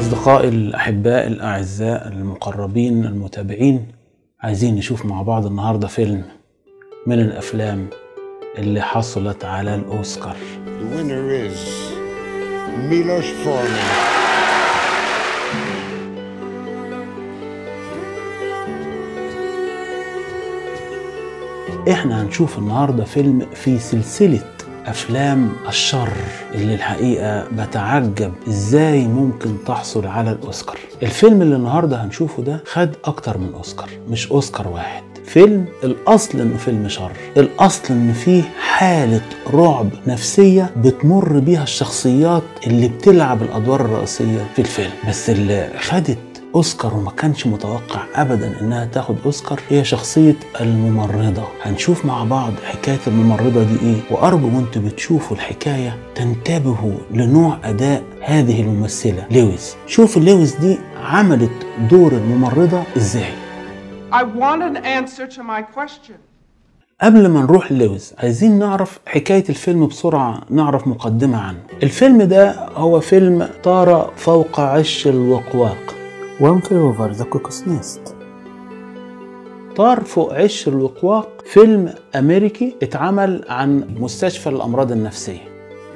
أصدقائي الأحباء الأعزاء المقربين المتابعين عايزين نشوف مع بعض النهاردة فيلم من الأفلام اللي حصلت على الأوسكار The winner is Milos Forman. احنا هنشوف النهاردة فيلم في سلسلة أفلام الشر اللي الحقيقة بتعجب إزاي ممكن تحصل على الأوسكار الفيلم اللي النهاردة هنشوفه ده خد أكتر من أوسكار مش أوسكار واحد فيلم الأصل إنه فيلم شر الأصل إن فيه حالة رعب نفسية بتمر بيها الشخصيات اللي بتلعب الأدوار الرئيسية في الفيلم بس اللي خدت اوسكار وما كانش متوقع ابدا انها تاخد اوسكار هي شخصيه الممرضه هنشوف مع بعض حكايه الممرضه دي ايه وارجو وانتوا بتشوفوا الحكايه تنتبهوا لنوع اداء هذه الممثله لويس شوف لويس دي عملت دور الممرضه ازاي I want an answer to my question. قبل ما نروح لويس عايزين نعرف حكاية الفيلم بسرعة نعرف مقدمة عنه الفيلم ده هو فيلم طار فوق عش الوقواق وانفي اوفر ذا كوكس نيست طار فوق عش الوقواق فيلم أمريكي اتعمل عن مستشفى الأمراض النفسية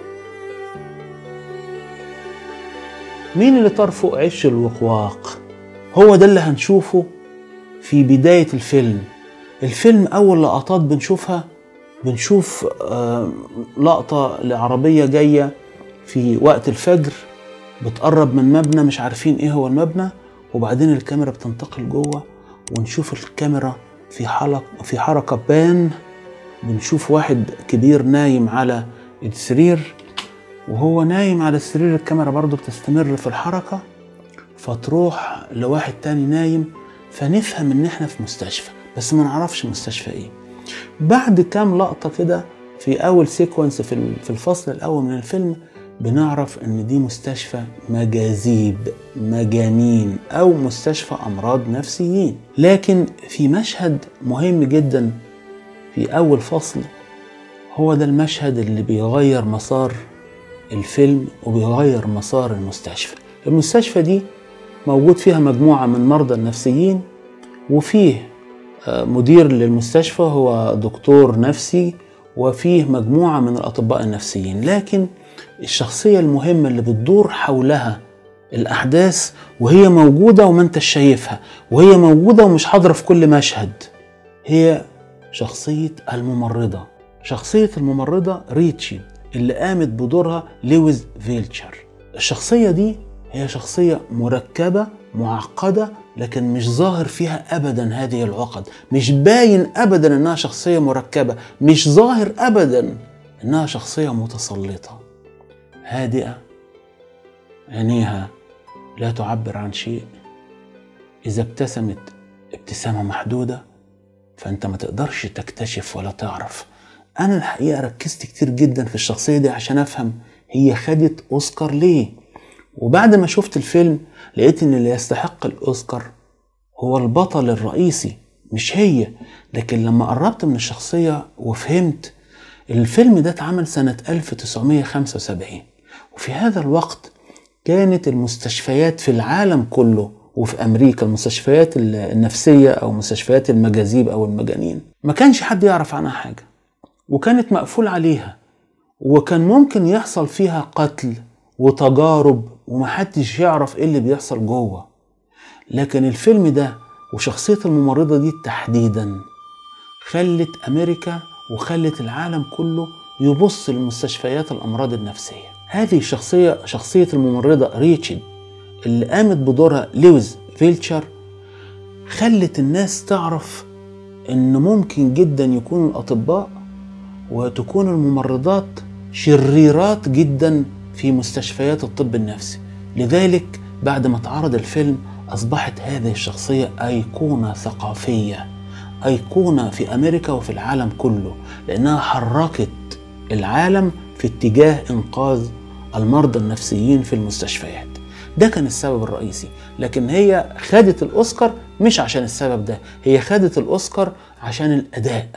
مين اللي طار فوق عش الوقواق هو ده اللي هنشوفه في بداية الفيلم الفيلم أول لقطات بنشوفها بنشوف آه، لقطة لعربية جاية في وقت الفجر بتقرب من مبنى مش عارفين ايه هو المبنى وبعدين الكاميرا بتنتقل جوه ونشوف الكاميرا في حلق في حركة بان بنشوف واحد كبير نايم على السرير وهو نايم على السرير الكاميرا برضو بتستمر في الحركة فتروح لواحد تاني نايم فنفهم ان احنا في مستشفى بس ما نعرفش مستشفى ايه بعد كام لقطة كده في اول سيكونس في ال- في الفصل الاول من الفيلم بنعرف ان دي مستشفى مجاذيب مجانين او مستشفى امراض نفسيين لكن في مشهد مهم جدا في اول فصل هو ده المشهد اللي بيغير مسار الفيلم وبيغير مسار المستشفى المستشفى دي موجود فيها مجموعة من مرضى النفسيين وفيه آه، مدير للمستشفى هو دكتور نفسي وفيه مجموعة من الأطباء النفسيين لكن الشخصية المهمة اللي بتدور حولها الأحداث وهي موجودة وما انت شايفها وهي موجودة ومش حاضرة في كل مشهد هي شخصية الممرضة شخصية الممرضة ريتشي اللي قامت بدورها لويز فيلتشر الشخصية دي هي شخصية مركبة معقدة لكن مش ظاهر فيها أبدا هذه العقد مش باين أبدا إنها شخصية مركبة مش ظاهر أبدا إنها شخصية متسلطة هادئة عينيها لا تعبر عن شيء إذا ابتسمت ابتسامة محدودة فأنت ما تقدرش تكتشف ولا تعرف أنا الحقيقة ركزت كتير جدا في الشخصية دي عشان أفهم هي خدت أوسكار ليه وبعد ما شفت الفيلم لقيت إن اللي يستحق الأوسكار هو البطل الرئيسي مش هي لكن لما قربت من الشخصية وفهمت الفيلم ده اتعمل سنة 1975 وفي هذا الوقت كانت المستشفيات في العالم كله وفي امريكا المستشفيات ال- النفسيه او مستشفيات المجاذيب او المجانين ما كانش حد يعرف عنها حاجه وكانت مقفول عليها وكان ممكن يحصل فيها قتل وتجارب ومحدش يعرف ايه اللي بيحصل جوه لكن الفيلم ده وشخصيه الممرضه دي تحديدا خلت امريكا وخلت العالم كله يبص لمستشفيات الامراض النفسيه هذه الشخصيه شخصيه الممرضه ريتشد اللي قامت بدورها لويز فيلتشر خلت الناس تعرف ان ممكن جدا يكون الاطباء وتكون الممرضات شريرات جدا في مستشفيات الطب النفسي لذلك بعد ما اتعرض الفيلم اصبحت هذه الشخصيه ايقونه ثقافيه ايقونه في امريكا وفي العالم كله لانها حركت العالم في اتجاه انقاذ المرضى النفسيين في المستشفيات ده كان السبب الرئيسي لكن هي خدت الاوسكار مش عشان السبب ده هي خدت الاوسكار عشان الاداء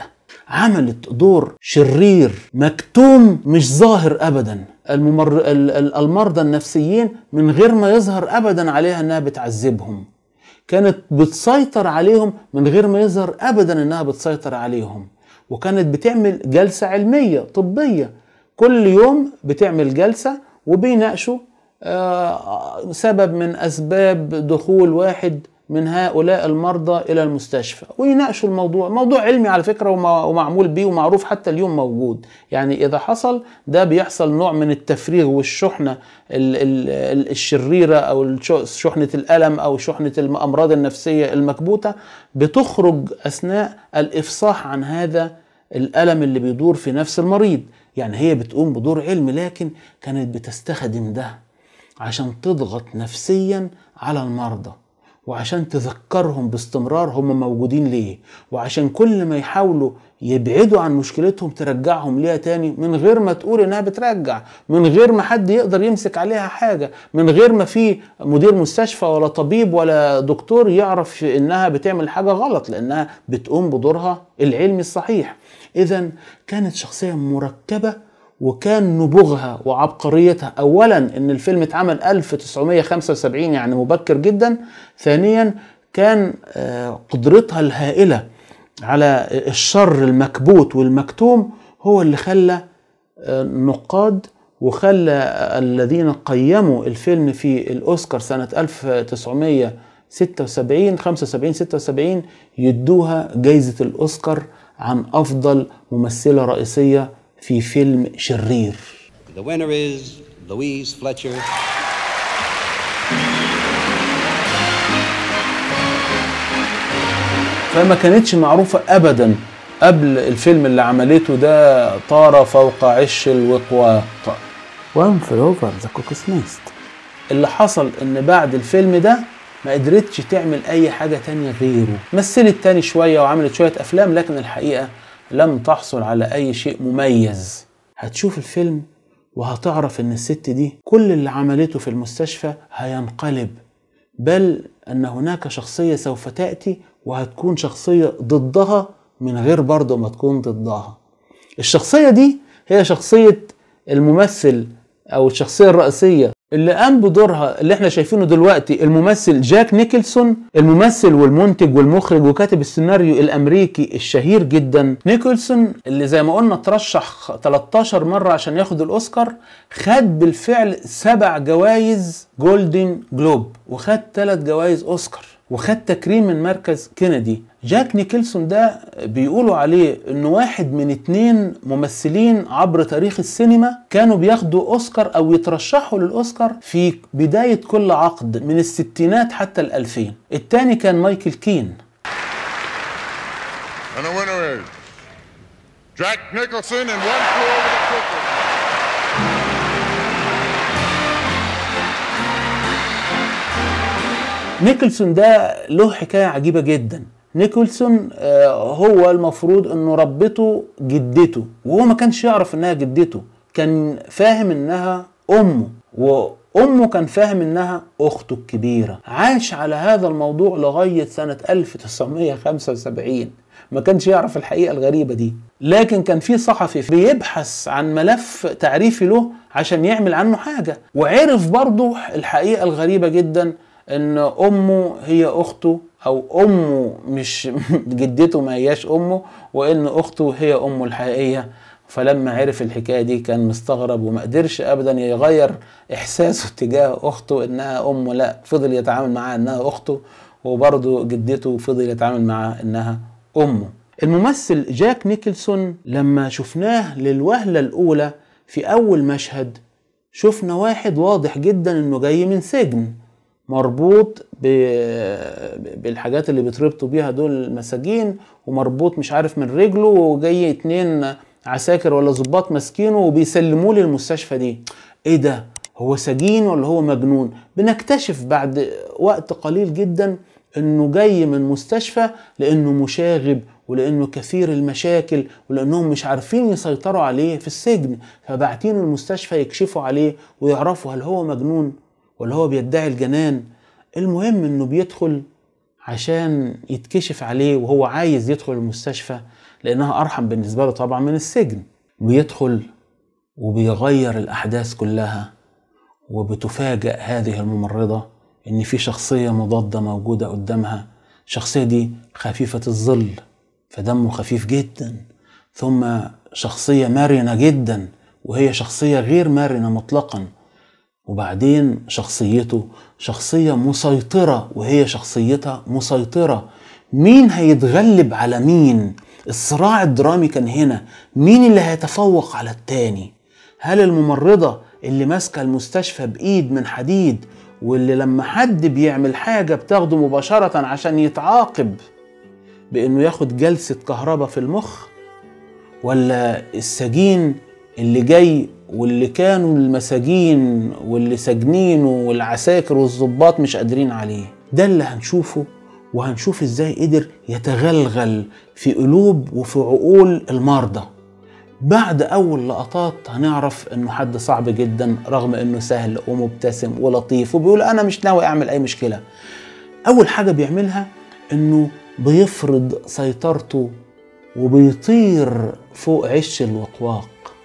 عملت دور شرير مكتوم مش ظاهر ابدا الممر... ال- ال- المرضى النفسيين من غير ما يظهر ابدا عليها انها بتعذبهم كانت بتسيطر عليهم من غير ما يظهر ابدا انها بتسيطر عليهم وكانت بتعمل جلسه علميه طبيه كل يوم بتعمل جلسه وبيناقشوا آه، سبب من اسباب دخول واحد من هؤلاء المرضى الى المستشفى ويناقشوا الموضوع موضوع علمي على فكره وما- ومعمول بيه ومعروف حتى اليوم موجود يعني اذا حصل ده بيحصل نوع من التفريغ والشحنه ال- ال- ال- الشريره او الش- شحنه الالم او شحنه الامراض النفسيه المكبوته بتخرج اثناء الافصاح عن هذا الالم اللي بيدور في نفس المريض يعني هي بتقوم بدور علمي لكن كانت بتستخدم ده عشان تضغط نفسيا على المرضى وعشان تذكرهم باستمرار هم موجودين ليه وعشان كل ما يحاولوا يبعدوا عن مشكلتهم ترجعهم ليها تاني من غير ما تقول انها بترجع من غير ما حد يقدر يمسك عليها حاجة من غير ما في مدير مستشفى ولا طبيب ولا دكتور يعرف انها بتعمل حاجة غلط لانها بتقوم بدورها العلمي الصحيح اذا كانت شخصية مركبة وكان نبوغها وعبقريتها اولا ان الفيلم اتعمل 1975 يعني مبكر جدا ثانيا كان آه، قدرتها الهائله على الشر المكبوت والمكتوم هو اللي خلى آه، نقاد وخلى الذين قيموا الفيلم في الاوسكار سنه 1976 75 76 يدوها جائزه الاوسكار عن افضل ممثله رئيسيه في فيلم شرير The winner is Louise Fletcher. فما كانتش معروفة أبدا قبل الفيلم اللي عملته ده طار فوق عش الوطواط وان اوفر ذا كوكس نيست اللي حصل ان بعد الفيلم ده ما قدرتش تعمل اي حاجة تانية غيره مثلت تاني شوية وعملت شوية افلام لكن الحقيقة لم تحصل على اي شيء مميز هتشوف الفيلم وهتعرف ان الست دي كل اللي عملته في المستشفى هينقلب بل ان هناك شخصيه سوف تاتي وهتكون شخصيه ضدها من غير برضه ما تكون ضدها الشخصيه دي هي شخصيه الممثل او الشخصيه الرئيسيه اللي قام بدورها اللي احنا شايفينه دلوقتي الممثل جاك نيكلسون الممثل والمنتج والمخرج وكاتب السيناريو الامريكي الشهير جدا نيكلسون اللي زي ما قلنا ترشح 13 مره عشان ياخد الاوسكار خد بالفعل سبع جوائز جولدن جلوب وخد ثلاث جوائز اوسكار وخد تكريم من مركز كينيدي جاك نيكلسون ده بيقولوا عليه انه واحد من اتنين ممثلين عبر تاريخ السينما كانوا بياخدوا اوسكار او يترشحوا للاوسكار في بداية كل عقد من الستينات حتى الالفين التاني كان مايكل كين And the winner is Jack Nicholson and One Flew Over the Cuckoo. نيكلسون ده له حكاية عجيبة جدا نيكلسون آه، هو المفروض انه ربته جدته وهو ما كانش يعرف انها جدته كان فاهم انها امه وامه كان فاهم انها اخته الكبيرة عاش على هذا الموضوع لغاية سنة 1975 ما كانش يعرف الحقيقة الغريبة دي لكن كان في صحفي بيبحث عن ملف تعريفي له عشان يعمل عنه حاجة وعرف برضه الحقيقة الغريبة جدا ان امه هي اخته او امه مش جدته ما هياش امه وان اخته هي امه الحقيقيه فلما عرف الحكايه دي كان مستغرب وما قدرش ابدا يغير احساسه تجاه اخته انها امه لا فضل يتعامل معاها انها اخته وبرضه جدته فضل يتعامل معاها انها امه الممثل جاك نيكلسون لما شفناه للوهله الاولى في اول مشهد شفنا واحد واضح جدا انه جاي من سجن مربوط ب- بالحاجات اللي بيتربطوا بيها دول المساجين ومربوط مش عارف من رجله وجاي اتنين عساكر ولا ظباط ماسكينه وبيسلموه للمستشفى دي ايه ده هو سجين ولا هو مجنون بنكتشف بعد وقت قليل جدا انه جاي من مستشفى لانه مشاغب ولانه كثير المشاكل ولانهم مش عارفين يسيطروا عليه في السجن فبعتينه المستشفى يكشفوا عليه ويعرفوا هل هو مجنون ولا هو بيدعي الجنان المهم انه بيدخل عشان يتكشف عليه وهو عايز يدخل المستشفى لانها ارحم بالنسبه له طبعا من السجن ويدخل وبيغير الاحداث كلها وبتفاجأ هذه الممرضة إن في شخصية مضادة موجودة قدامها الشخصية دي خفيفة الظل فدمه خفيف جدا ثم شخصية مرنة جدا وهي شخصية غير مرنة مطلقا وبعدين شخصيته شخصية مسيطرة وهي شخصيتها مسيطرة مين هيتغلب على مين الصراع الدرامي كان هنا مين اللي هيتفوق على التاني هل الممرضة اللي ماسكة المستشفى بإيد من حديد واللي لما حد بيعمل حاجة بتاخده مباشرة عشان يتعاقب بإنه ياخد جلسة كهرباء في المخ ولا السجين اللي جاي واللي كانوا المساجين واللي ساجنينه والعساكر والظباط مش قادرين عليه ده اللي هنشوفه وهنشوف ازاي قدر يتغلغل في قلوب وفي عقول المرضى بعد اول لقطات هنعرف انه حد صعب جدا رغم انه سهل ومبتسم ولطيف وبيقول انا مش ناوي اعمل اي مشكله اول حاجه بيعملها انه بيفرض سيطرته وبيطير فوق عش الوقواق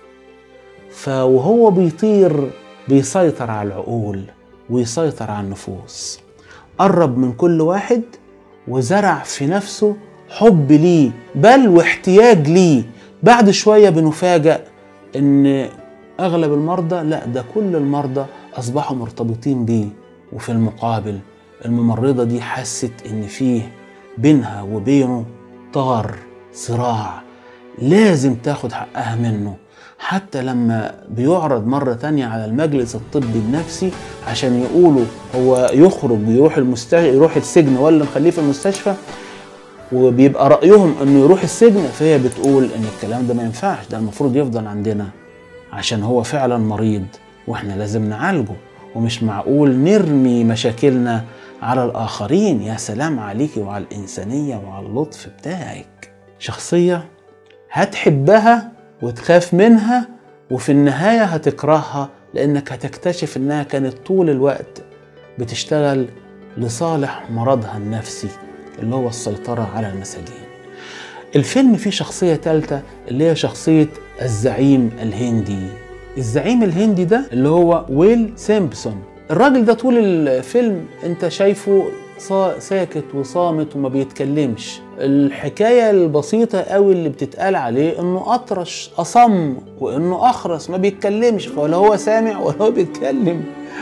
فوهو بيطير بيسيطر على العقول ويسيطر على النفوس قرب من كل واحد وزرع في نفسه حب ليه بل واحتياج ليه بعد شوية بنفاجأ ان اغلب المرضى لا ده كل المرضى اصبحوا مرتبطين بيه وفي المقابل الممرضة دي حست ان فيه بينها وبينه طار صراع لازم تاخد حقها منه حتى لما بيعرض مرة تانية على المجلس الطبي النفسي عشان يقولوا هو يخرج ويروح المستشفى يروح السجن ولا نخليه في المستشفى وبيبقى رأيهم انه يروح السجن فهي بتقول ان الكلام ده ما ينفعش ده المفروض يفضل عندنا عشان هو فعلا مريض واحنا لازم نعالجه ومش معقول نرمي مشاكلنا على الآخرين يا سلام عليكي وعلى الإنسانية وعلى اللطف بتاعك شخصية هتحبها وتخاف منها وفي النهاية هتكرهها لأنك هتكتشف إنها كانت طول الوقت بتشتغل لصالح مرضها النفسي اللي هو السيطرة على المساجين الفيلم فيه شخصية ثالثة اللي هي شخصية الزعيم الهندي الزعيم الهندي ده اللي هو ويل سيمبسون الراجل ده طول الفيلم انت شايفه صا- ساكت وصامت وما بيتكلمش الحكاية البسيطة قوي اللي بتتقال عليه انه اطرش اصم وانه اخرس ما بيتكلمش ولا هو سامع ولا هو بيتكلم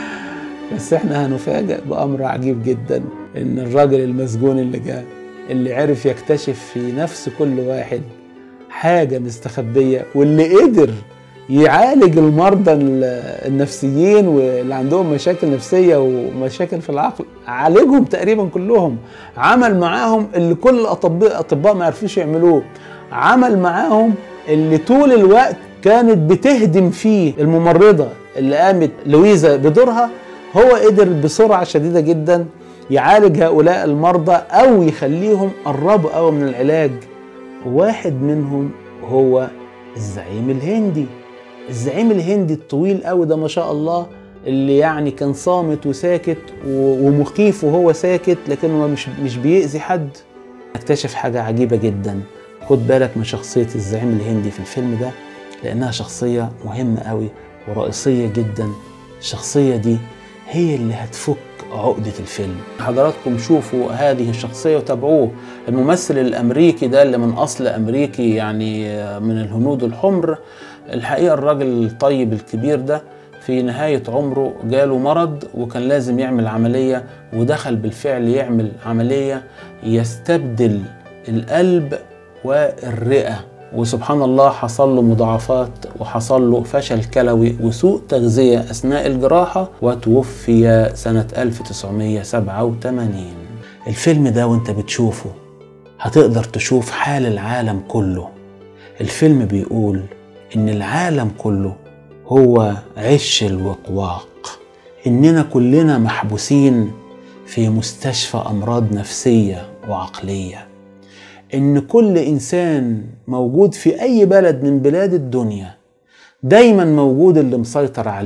بس احنا هنفاجأ بأمر عجيب جدا إن الراجل المسجون اللي جاء اللي عرف يكتشف في نفس كل واحد حاجة مستخبية واللي قدر يعالج المرضى ال- النفسيين واللي عندهم مشاكل نفسية ومشاكل في العقل عالجهم تقريبا كلهم عمل معاهم اللي كل الأطباء الأطباء ما عرفوش يعملوه عمل معاهم اللي طول الوقت كانت بتهدم فيه الممرضة اللي قامت لويزا بدورها هو قدر بسرعة شديدة جدا يعالج هؤلاء المرضى أو يخليهم قربوا قوي من العلاج واحد منهم هو الزعيم الهندي الزعيم الهندي الطويل قوي ده ما شاء الله اللي يعني كان صامت وساكت و- ومخيف وهو ساكت لكنه مش مش بيأذي حد اكتشف حاجة عجيبة جدا خد بالك من شخصية الزعيم الهندي في الفيلم ده لأنها شخصية مهمة قوي ورئيسية جدا الشخصية دي هي اللي هتفك عقدة الفيلم حضراتكم شوفوا هذه الشخصية وتابعوه الممثل الأمريكي ده اللي من أصل أمريكي يعني من الهنود الحمر الحقيقة الراجل الطيب الكبير ده في نهاية عمره جاله مرض وكان لازم يعمل عملية ودخل بالفعل يعمل عملية يستبدل القلب والرئة وسبحان الله حصل له مضاعفات وحصل له فشل كلوي وسوء تغذية أثناء الجراحة وتوفي سنة 1987 الفيلم ده وانت بتشوفه هتقدر تشوف حال العالم كله الفيلم بيقول إن العالم كله هو عش الوقواق إننا كلنا محبوسين في مستشفى أمراض نفسية وعقلية إن كل إنسان موجود في أي بلد من بلاد الدنيا دايما موجود اللي مسيطر عليه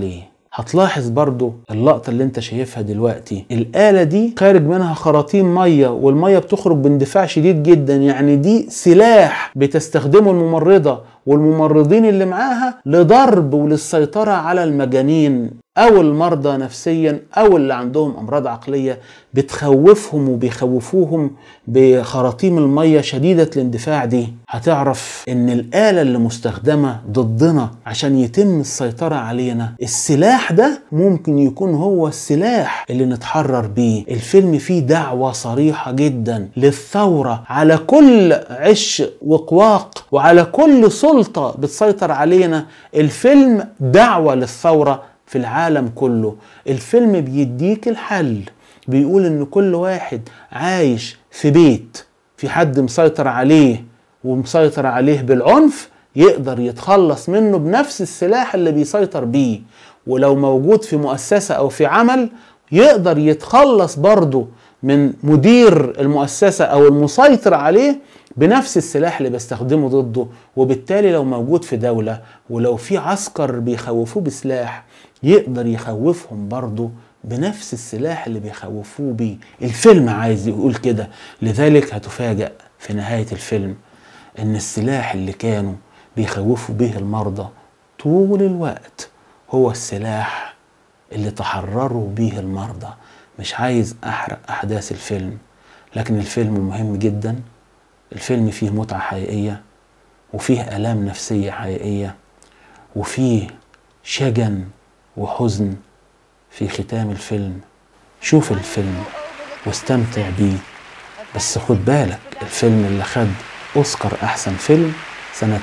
هتلاحظ برضو اللقطة اللي انت شايفها دلوقتي الآلة دي خارج منها خراطيم مية والمية بتخرج باندفاع شديد جدا يعني دي سلاح بتستخدمه الممرضة والممرضين اللي معاها لضرب وللسيطرة على المجانين أو المرضى نفسيا أو اللي عندهم أمراض عقلية بتخوفهم وبيخوفوهم بخراطيم المية شديدة الاندفاع دي هتعرف إن الآلة اللي مستخدمة ضدنا عشان يتم السيطرة علينا السلاح ده ممكن يكون هو السلاح اللي نتحرر بيه الفيلم فيه دعوة صريحة جدا للثورة على كل عش وقواق وعلى كل سلطة بتسيطر علينا الفيلم دعوة للثورة في العالم كله الفيلم بيديك الحل بيقول ان كل واحد عايش في بيت في حد مسيطر عليه ومسيطر عليه بالعنف يقدر يتخلص منه بنفس السلاح اللي بيسيطر بيه ولو موجود في مؤسسة او في عمل يقدر يتخلص برضه من مدير المؤسسة او المسيطر عليه بنفس السلاح اللي بيستخدمه ضده وبالتالي لو موجود في دولة ولو في عسكر بيخوفوه بسلاح يقدر يخوفهم برضه بنفس السلاح اللي بيخوفوه بيه الفيلم عايز يقول كده لذلك هتفاجأ في نهاية الفيلم ان السلاح اللي كانوا بيخوفوا به المرضى طول الوقت هو السلاح اللي تحرروا به المرضى مش عايز احرق احداث الفيلم لكن الفيلم مهم جدا الفيلم فيه متعة حقيقية وفيه آلام نفسية حقيقية وفيه شجن وحزن في ختام الفيلم شوف الفيلم واستمتع بيه بس خد بالك الفيلم اللي خد أوسكار أحسن فيلم سنة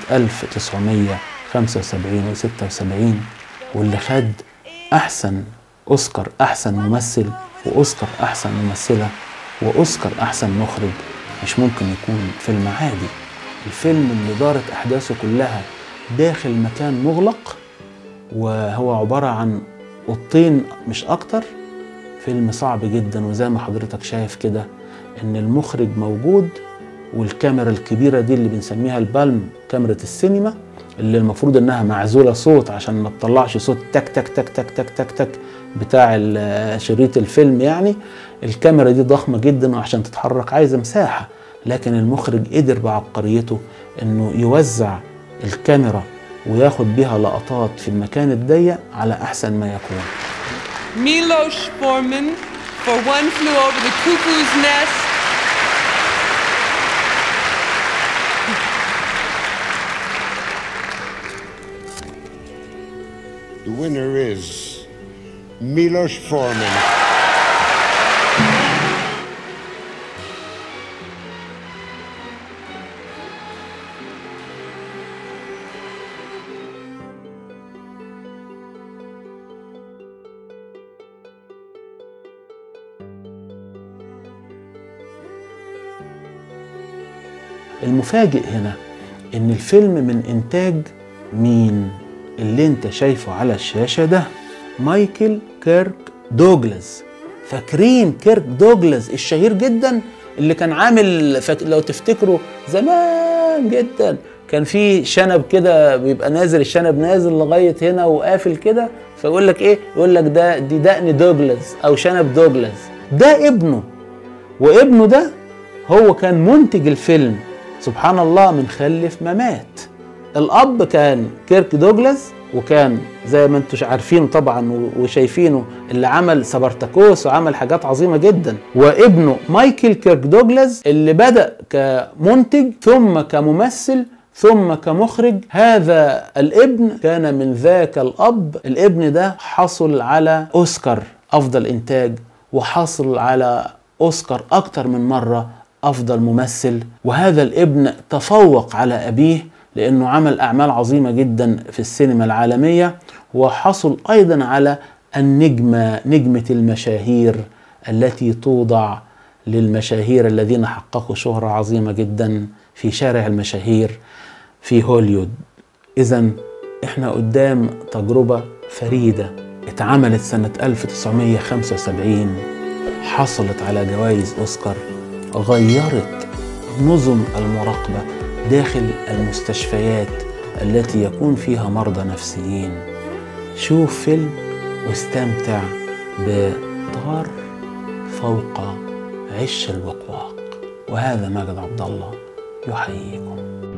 1975 و 76 واللي خد أحسن أوسكار أحسن ممثل وأوسكار أحسن ممثلة وأوسكار أحسن مخرج مش ممكن يكون فيلم عادي الفيلم اللي دارت أحداثه كلها داخل مكان مغلق وهو عبارة عن أوضتين مش أكتر فيلم صعب جدا وزي ما حضرتك شايف كده إن المخرج موجود والكاميرا الكبيرة دي اللي بنسميها البالم كاميرا السينما اللي المفروض إنها معزولة صوت عشان ما تطلعش صوت تك تك تك تك تك تك تك بتاع ال- شريط الفيلم يعني الكاميرا دي ضخمة جدا وعشان تتحرك عايزة مساحة لكن المخرج قدر بعبقريته إنه يوزع الكاميرا وياخد بيها لقطات في المكان الضيق على أحسن ما يكون Milos Forman for One Flew Over the Cuckoo's Nest. The winner is Milos Forman. المفاجئ هنا ان الفيلم من انتاج مين اللي انت شايفه على الشاشة ده مايكل كيرك دوجلاس فاكرين كيرك دوجلاس الشهير جدا اللي كان عامل فك... لو تفتكروا زمان جدا كان في شنب كده بيبقى نازل الشنب نازل لغايه هنا وقافل كده فيقول لك ايه يقول لك ده دي دقن دوجلاس او شنب دوجلاس ده ابنه وابنه ده هو كان منتج الفيلم سبحان الله من خلف ما مات الاب كان كيرك دوجلاس وكان زي ما انتم عارفين طبعا و- وشايفينه اللي عمل سبرتاكوس وعمل حاجات عظيمه جدا وابنه مايكل كيرك دوجلاس اللي بدا كمنتج ثم كممثل ثم كمخرج هذا الابن كان من ذاك الاب الابن ده حصل على اوسكار افضل انتاج وحصل على اوسكار اكتر من مره افضل ممثل وهذا الابن تفوق على ابيه لانه عمل اعمال عظيمه جدا في السينما العالميه وحصل ايضا على النجمه نجمه المشاهير التي توضع للمشاهير الذين حققوا شهره عظيمه جدا في شارع المشاهير في هوليوود اذا احنا قدام تجربه فريده اتعملت سنه 1975 حصلت على جوائز اوسكار غيرت نظم المراقبه داخل المستشفيات التي يكون فيها مرضى نفسيين شوف فيلم واستمتع بطار فوق عش الوقواق وهذا ماجد عبد الله يحييكم